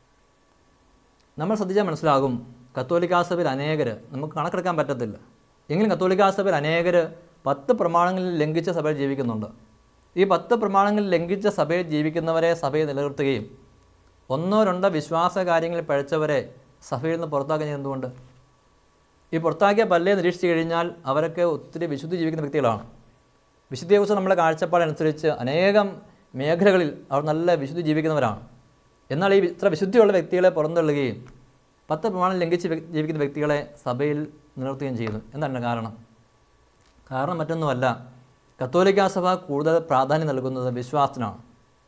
നമ്മൾ ശ്രദ്ധിച്ചാൽ മനസ്സിലാകും കത്തോലിക്ക സഭയിൽ അനേകർ നമുക്ക് കണക്കെടുക്കാൻ പറ്റത്തില്ല എങ്കിലും കത്തോലിക്ക സഭയിൽ അനേകർ പത്ത് പ്രമാണങ്ങളിൽ ലംഘിച്ച സഭയിൽ ജീവിക്കുന്നുണ്ട് ഈ പത്ത് പ്രമാണങ്ങളിൽ ലംഘിച്ച സഭയിൽ ജീവിക്കുന്നവരെ സഭയിൽ നിലനിർത്തുകയും ഒന്നോ രണ്ടോ വിശ്വാസ കാര്യങ്ങളിൽ പഴച്ചവരെ സഭയിൽ നിന്ന് പുറത്താക്കുകയും എന്തുകൊണ്ട് ഈ പുറത്താക്കിയ പല്ലേ നിരീക്ഷിച്ചു കഴിഞ്ഞാൽ അവരൊക്കെ ഒത്തിരി വിശുദ്ധി ജീവിക്കുന്ന വ്യക്തികളാണ് വിശുദ്ധിയെക്കുറിച്ച് നമ്മളെ കാഴ്ചപ്പാടനുസരിച്ച് അനേകം മേഖലകളിൽ അവർ നല്ല വിശുദ്ധി ജീവിക്കുന്നവരാണ് എന്നാൽ ഈ ഇത്ര വിശുദ്ധിയുള്ള വ്യക്തികളെ പുറന്തള്ളുകയും പത്ത് പ്രമാണം ലംഘിച്ച് വ്യ- ജീവിക്കുന്ന വ്യക്തികളെ സഭയിൽ നിലനിർത്തുകയും ചെയ്യുന്നു എന്താണ് കാരണം കാരണം മറ്റൊന്നുമല്ല കത്തോലിക്ക സഭ കൂടുതൽ പ്രാധാന്യം നൽകുന്നത് വിശ്വാസത്തിനാണ്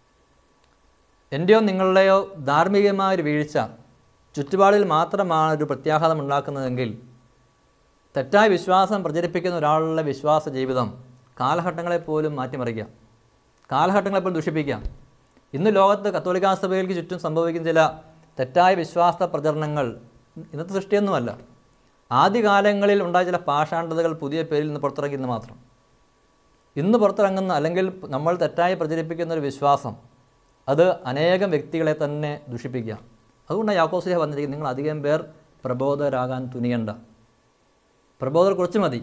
എൻ്റെയോ നിങ്ങളുടെയോ ധാർമ്മികമായ ഒരു വീഴ്ച ചുറ്റുപാടിൽ മാത്രമാണ് ഒരു പ്രത്യാഘാതം ഉണ്ടാക്കുന്നതെങ്കിൽ തെറ്റായ വിശ്വാസം പ്രചരിപ്പിക്കുന്ന ഒരാളുടെ വിശ്വാസ ജീവിതം കാലഘട്ടങ്ങളെപ്പോലും മാറ്റിമറിക്കാം കാലഘട്ടങ്ങളെപ്പോലും ദുഷിപ്പിക്കാം ഇന്ന് ലോകത്ത് കത്തോലിക്കാ സഭയിലേക്ക് ചുറ്റും സംഭവിക്കുന്ന ചില തെറ്റായ വിശ്വാസ പ്രചരണങ്ങൾ ഇന്നത്തെ സൃഷ്ടിയൊന്നുമല്ല ആദ്യകാലങ്ങളിൽ ഉണ്ടായ ചില പാഷാണ്ഡതകൾ പുതിയ പേരിൽ നിന്ന് പുറത്തിറങ്ങിയെന്ന് മാത്രം ഇന്ന് പുറത്തിറങ്ങുന്ന അല്ലെങ്കിൽ നമ്മൾ തെറ്റായി പ്രചരിപ്പിക്കുന്ന ഒരു വിശ്വാസം അത് അനേകം വ്യക്തികളെ തന്നെ ദുഷിപ്പിക്കാം അതുകൊണ്ടാണ് യാക്കോസിലെ വന്നിരിക്കുന്നത് നിങ്ങൾ അധികം പേർ പ്രബോധരാകാൻ തുനിയണ്ട പ്രബോധർ കുറച്ച് മതി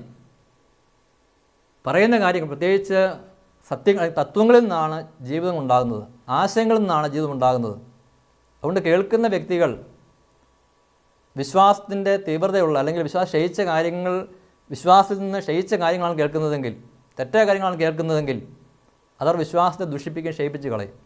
പറയുന്ന കാര്യങ്ങൾ പ്രത്യേകിച്ച് സത്യങ്ങൾ തത്വങ്ങളിൽ നിന്നാണ് ജീവിതം ഉണ്ടാകുന്നത് ആശയങ്ങളിൽ നിന്നാണ് ജീവിതം ഉണ്ടാകുന്നത് അതുകൊണ്ട് കേൾക്കുന്ന വ്യക്തികൾ വിശ്വാസത്തിൻ്റെ തീവ്രതയുള്ള അല്ലെങ്കിൽ വിശ്വാസം ക്ഷയിച്ച കാര്യങ്ങൾ വിശ്വാസത്തിൽ നിന്ന് ക്ഷയിച്ച കാര്യങ്ങളാണ് കേൾക്കുന്നതെങ്കിൽ തെറ്റായ കാര്യങ്ങളാണ് കേൾക്കുന്നതെങ്കിൽ അതവർ വിശ്വാസത്തെ ദുഷിപ്പിക്കുകയും ക്ഷയിപ്പിച്ച് കളയും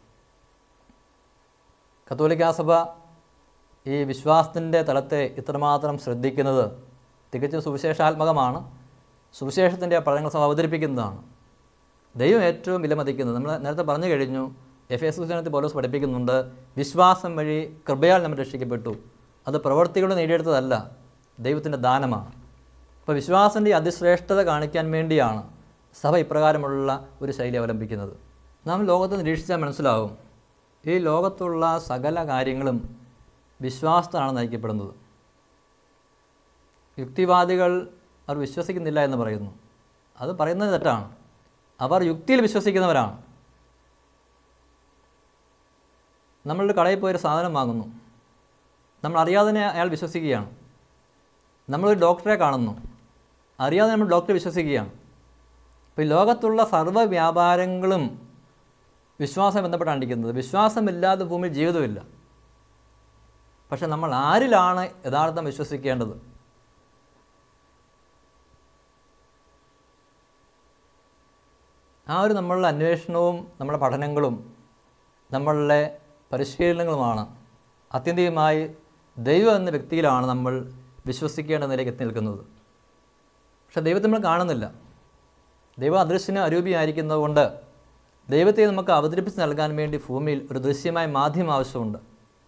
കത്തോലിക്കാ സഭ ഈ വിശ്വാസത്തിൻ്റെ തലത്തെ ഇത്രമാത്രം ശ്രദ്ധിക്കുന്നത് തികച്ചും സുവിശേഷാത്മകമാണ് സുവിശേഷത്തിൻ്റെ പഠനങ്ങൾ സഭ അവതരിപ്പിക്കുന്നതാണ് ദൈവം ഏറ്റവും വിലമതിക്കുന്നത് നമ്മൾ നേരത്തെ പറഞ്ഞു കഴിഞ്ഞു എഫ് എസ് പുസ്തകത്തിൽ പോലീസ് പഠിപ്പിക്കുന്നുണ്ട് വിശ്വാസം വഴി കൃപയാൽ നമ്മൾ രക്ഷിക്കപ്പെട്ടു അത് പ്രവൃത്തികൾ നേടിയെടുത്തതല്ല ദൈവത്തിൻ്റെ ദാനമാണ് അപ്പോൾ വിശ്വാസത്തിൻ്റെ അതിശ്രേഷ്ഠത കാണിക്കാൻ വേണ്ടിയാണ് സഭ ഇപ്രകാരമുള്ള ഒരു ശൈലി അവലംബിക്കുന്നത് നാം ലോകത്ത് നിരീക്ഷിച്ചാൽ മനസ്സിലാവും ഈ ലോകത്തുള്ള സകല കാര്യങ്ങളും വിശ്വാസത്താണ് നയിക്കപ്പെടുന്നത് യുക്തിവാദികൾ അവർ വിശ്വസിക്കുന്നില്ല എന്ന് പറയുന്നു അത് പറയുന്നത് തെറ്റാണ് അവർ യുക്തിയിൽ വിശ്വസിക്കുന്നവരാണ് നമ്മളൊരു കടയിൽ പോയൊരു സാധനം വാങ്ങുന്നു നമ്മൾ അറിയാതെ തന്നെ അയാൾ വിശ്വസിക്കുകയാണ് നമ്മളൊരു ഡോക്ടറെ കാണുന്നു അറിയാതെ നമ്മൾ ഡോക്ടറെ വിശ്വസിക്കുകയാണ് അപ്പോൾ ഈ ലോകത്തുള്ള സർവ്വ വ്യാപാരങ്ങളും വിശ്വാസം ബന്ധപ്പെട്ടാണ്ടിരിക്കുന്നത് വിശ്വാസമില്ലാതെ ഭൂമിയിൽ ജീവിതമില്ല പക്ഷെ നമ്മൾ ആരിലാണ് യഥാർത്ഥം വിശ്വസിക്കേണ്ടത് ആ ഒരു നമ്മളുടെ അന്വേഷണവും നമ്മുടെ പഠനങ്ങളും നമ്മളുടെ പരിശീലനങ്ങളുമാണ് ആത്യന്തികമായി ദൈവം എന്ന വ്യക്തിയിലാണ് നമ്മൾ വിശ്വസിക്കേണ്ട നിലയ്ക്ക് എത്തി നിൽക്കുന്നത് പക്ഷെ ദൈവത്തെ നമ്മൾ കാണുന്നില്ല ദൈവം അദൃശ്യനും അരൂപിയായിരിക്കുന്നത് കൊണ്ട് ദൈവത്തെ നമുക്ക് അവതരിപ്പിച്ച് നൽകാൻ വേണ്ടി ഭൂമിയിൽ ഒരു ദൃശ്യമായ മാധ്യമം ആവശ്യമുണ്ട്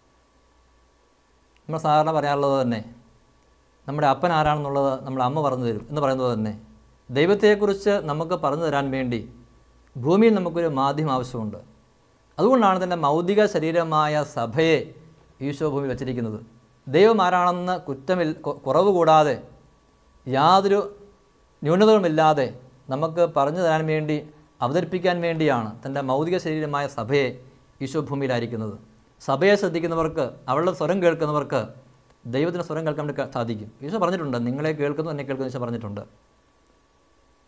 നമ്മൾ സാധാരണ പറയാറുള്ളത് തന്നെ നമ്മുടെ അപ്പൻ ആരാണെന്നുള്ളത് നമ്മുടെ അമ്മ പറഞ്ഞു തരും എന്ന് പറയുന്നത് തന്നെ ദൈവത്തെക്കുറിച്ച് നമുക്ക് പറഞ്ഞു തരാൻ വേണ്ടി ഭൂമിയിൽ നമുക്കൊരു മാധ്യമം ആവശ്യമുണ്ട് അതുകൊണ്ടാണ് തന്നെ മൗതിക ശരീരമായ സഭയെ ഈശോ ഭൂമിയിൽ വച്ചിരിക്കുന്നത് ദൈവം ആരാണെന്ന് കുറ്റമിൽ കു- കുറവ് കൂടാതെ യാതൊരു ന്യൂനതകളുമില്ലാതെ നമുക്ക് പറഞ്ഞു തരാൻ വേണ്ടി അവതരിപ്പിക്കാൻ വേണ്ടിയാണ് തൻ്റെ മൗതിക ശരീരമായ സഭയെ ഈശോ ഭൂമിയിലായിരിക്കുന്നത് സഭയെ ശ്രദ്ധിക്കുന്നവർക്ക് അവളുടെ സ്വരം കേൾക്കുന്നവർക്ക് ദൈവത്തിൻ്റെ സ്വരം കേൾക്കാൻ വേണ്ടി ക- സാധിക്കും ഈശോ പറഞ്ഞിട്ടുണ്ട് നിങ്ങളെ കേൾക്കുന്നു എന്നെ കേൾക്കുന്നു ഈശോ പറഞ്ഞിട്ടുണ്ട്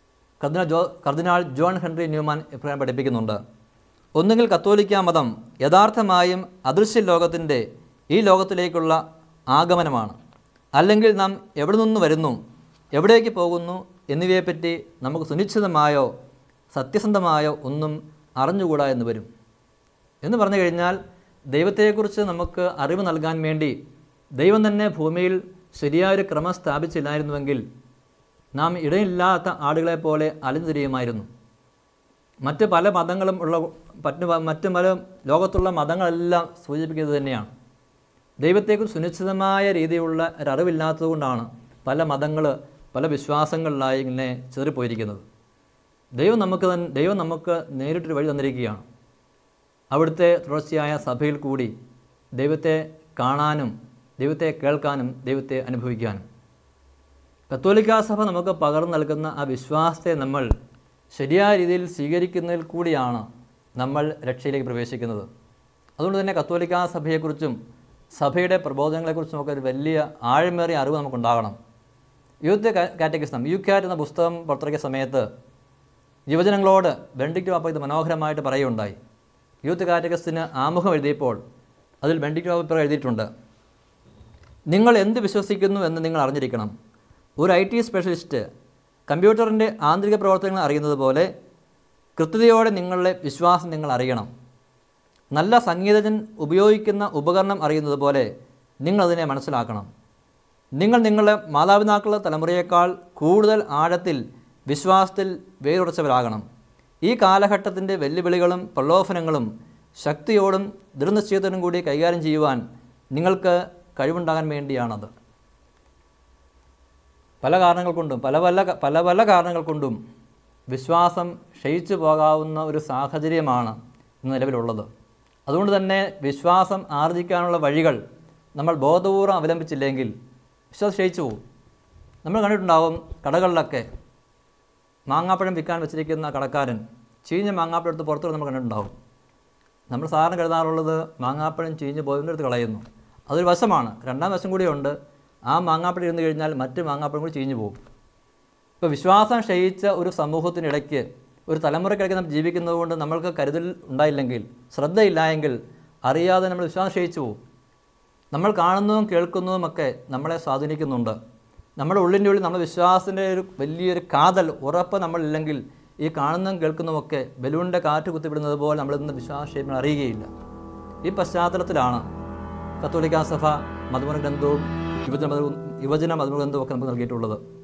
കർദിനാൾ ജോ കർദിനാൾ ജോൺ ഹെൻറി ന്യൂമാൻ ഇപ്രകാരം പഠിപ്പിക്കുന്നുണ്ട് ഒന്നുകിൽ കത്തോലിക്ക മതം യഥാർത്ഥമായും അദൃശ്യ ലോകത്തിൻ്റെ ഈ ലോകത്തിലേക്കുള്ള ആഗമനമാണ് അല്ലെങ്കിൽ നാം എവിടെ നിന്ന് വരുന്നു എവിടേക്ക് പോകുന്നു എന്നിവയെപ്പറ്റി നമുക്ക് സുനിശ്ചിതമായോ സത്യസന്ധമായോ ഒന്നും അറിഞ്ഞുകൂടാ എന്ന് വരും എന്ന് പറഞ്ഞു കഴിഞ്ഞാൽ ദൈവത്തെക്കുറിച്ച് നമുക്ക് അറിവ് നൽകാൻ വേണ്ടി ദൈവം തന്നെ ഭൂമിയിൽ ശരിയായൊരു ക്രമം സ്ഥാപിച്ചില്ലായിരുന്നുവെങ്കിൽ നാം ഇടയില്ലാത്ത ആടുകളെ പോലെ അലഞ്ഞു തിരിയുമായിരുന്നു മറ്റ് പല മതങ്ങളും ഉള്ള മറ്റ് പ- മറ്റ് പല ലോകത്തുള്ള മതങ്ങളെല്ലാം സൂചിപ്പിക്കുന്നത് തന്നെയാണ് ദൈവത്തെക്കുറിച്ച് സുനിശ്ചിതമായ രീതിയിലുള്ള ഒരറിവില്ലാത്തതുകൊണ്ടാണ് പല മതങ്ങൾ പല വിശ്വാസങ്ങളിലായി ഇങ്ങനെ ചിതറിപ്പോയിരിക്കുന്നത് ദൈവം നമുക്ക് തൻ ദൈവം നമുക്ക് നേരിട്ടൊരു വഴി തന്നിരിക്കുകയാണ് അവിടുത്തെ തുടർച്ചയായ സഭയിൽ കൂടി ദൈവത്തെ കാണാനും ദൈവത്തെ കേൾക്കാനും ദൈവത്തെ അനുഭവിക്കാനും കത്തോലിക്കാ സഭ നമുക്ക് പകർന്നു നൽകുന്ന ആ വിശ്വാസത്തെ നമ്മൾ ശരിയായ രീതിയിൽ സ്വീകരിക്കുന്നതിൽ കൂടിയാണ് നമ്മൾ രക്ഷയിലേക്ക് പ്രവേശിക്കുന്നത് അതുകൊണ്ട് തന്നെ കത്തോലിക്കാ സഭയെക്കുറിച്ചും സഭയുടെ പ്രബോധനങ്ങളെക്കുറിച്ചും ഒക്കെ ഒരു വലിയ ആഴമേറിയ അറിവ് നമുക്കുണ്ടാകണം യൂത്ത് കാറ്റഗിസം യു ക്യാറ്റ് എന്ന പുസ്തകം പുറത്തിറക്കിയ സമയത്ത് യുവജനങ്ങളോട് ബെൻഡിക്റ്റ് പാപ്പ ഇത് മനോഹരമായിട്ട് പറയുകയുണ്ടായി യൂത്ത് കാറ്റഗസിന് ആമുഖം എഴുതിയപ്പോൾ അതിൽ ബെൻഡിക്റ്റ് പാപ്പ ഇപ്രകാരം എഴുതിയിട്ടുണ്ട് നിങ്ങൾ എന്ത് വിശ്വസിക്കുന്നു എന്ന് നിങ്ങൾ അറിഞ്ഞിരിക്കണം ഒരു ഐ ടി സ്പെഷ്യലിസ്റ്റ് കമ്പ്യൂട്ടറിൻ്റെ ആന്തരിക പ്രവർത്തനങ്ങൾ അറിയുന്നത് പോലെ കൃത്യതയോടെ നിങ്ങളുടെ വിശ്വാസം നിങ്ങൾ അറിയണം നല്ല സംഗീതജ്ഞൻ ഉപയോഗിക്കുന്ന ഉപകരണം അറിയുന്നത് പോലെ നിങ്ങളതിനെ മനസ്സിലാക്കണം നിങ്ങൾ നിങ്ങളുടെ മാതാപിതാക്കളുടെ തലമുറയേക്കാൾ കൂടുതൽ ആഴത്തിൽ വിശ്വാസത്തിൽ വേരുറച്ചവരാകണം ഈ കാലഘട്ടത്തിൻ്റെ വെല്ലുവിളികളും പ്രലോഭനങ്ങളും ശക്തിയോടും ദൃഢനിശ്ചയത്തോടും കൂടി കൈകാര്യം ചെയ്യുവാൻ നിങ്ങൾക്ക് കഴിവുണ്ടാകാൻ വേണ്ടിയാണത് പല കാരണങ്ങൾ കൊണ്ടും പല പല പല പല കാരണങ്ങൾ കൊണ്ടും വിശ്വാസം ക്ഷയിച്ചു പോകാവുന്ന ഒരു സാഹചര്യമാണ് ഇന്ന് നിലവിലുള്ളത് അതുകൊണ്ട് തന്നെ വിശ്വാസം ആർജിക്കാനുള്ള വഴികൾ നമ്മൾ ബോധപൂർവ്വം അവലംബിച്ചില്ലെങ്കിൽ വിശ്വാസം ക്ഷയിച്ചു പോകും നമ്മൾ കണ്ടിട്ടുണ്ടാവും കടകളിലൊക്കെ മാങ്ങാപ്പഴം വിൽക്കാൻ വെച്ചിരിക്കുന്ന കടക്കാരൻ ചീഞ്ഞ മാങ്ങാപ്പഴം എടുത്ത് പുറത്തുകൊണ്ട് നമ്മൾ കണ്ടിട്ടുണ്ടാവും നമ്മൾ സാധാരണ കരുതാറുള്ളത് മാങ്ങാപ്പഴം ചീഞ്ഞ് പോയതിൻ്റെ അടുത്ത് കളയുന്നു അതൊരു വശമാണ് രണ്ടാം വശം കൂടിയുണ്ട് ആ മാങ്ങാപ്പഴം ഇരുന്ന് കഴിഞ്ഞാൽ മറ്റ് മാങ്ങാപ്പഴം കൂടി ചീഞ്ഞു പോകും ഇപ്പോൾ വിശ്വാസം ക്ഷയിച്ച ഒരു സമൂഹത്തിനിടയ്ക്ക് ഒരു തലമുറയ്ക്കിടയ്ക്ക് നമ്മൾ ജീവിക്കുന്നത് കൊണ്ട് നമ്മൾക്ക് കരുതൽ ഉണ്ടായില്ലെങ്കിൽ ശ്രദ്ധയില്ലായെങ്കിൽ അറിയാതെ നമ്മൾ വിശ്വാസം ക്ഷയിച്ചു പോകും നമ്മൾ കാണുന്നതും കേൾക്കുന്നതും ഒക്കെ നമ്മളെ സ്വാധീനിക്കുന്നുണ്ട് നമ്മുടെ ഉള്ളിൻ്റെ ഉള്ളിൽ നമ്മുടെ വിശ്വാസത്തിൻ്റെ ഒരു വലിയൊരു കാതൽ ഉറപ്പ് നമ്മളില്ലെങ്കിൽ ഈ കാണുന്നതും കേൾക്കുന്നതുമൊക്കെ ബലൂണിൻ്റെ കാറ്റ് കുത്തിവിടുന്നത് പോലെ നമ്മളിന്ന് വിശ്വാസക്ഷേപം അറിയുകയില്ല ഈ പശ്ചാത്തലത്തിലാണ് കത്തോലിക്കാ സഭ മതമന ഗ്രന്ഥവും യുവജന മത യുവജന മതമ ഗ്രന്ഥവും ഒക്കെ നമുക്ക് നൽകിയിട്ടുള്ളത്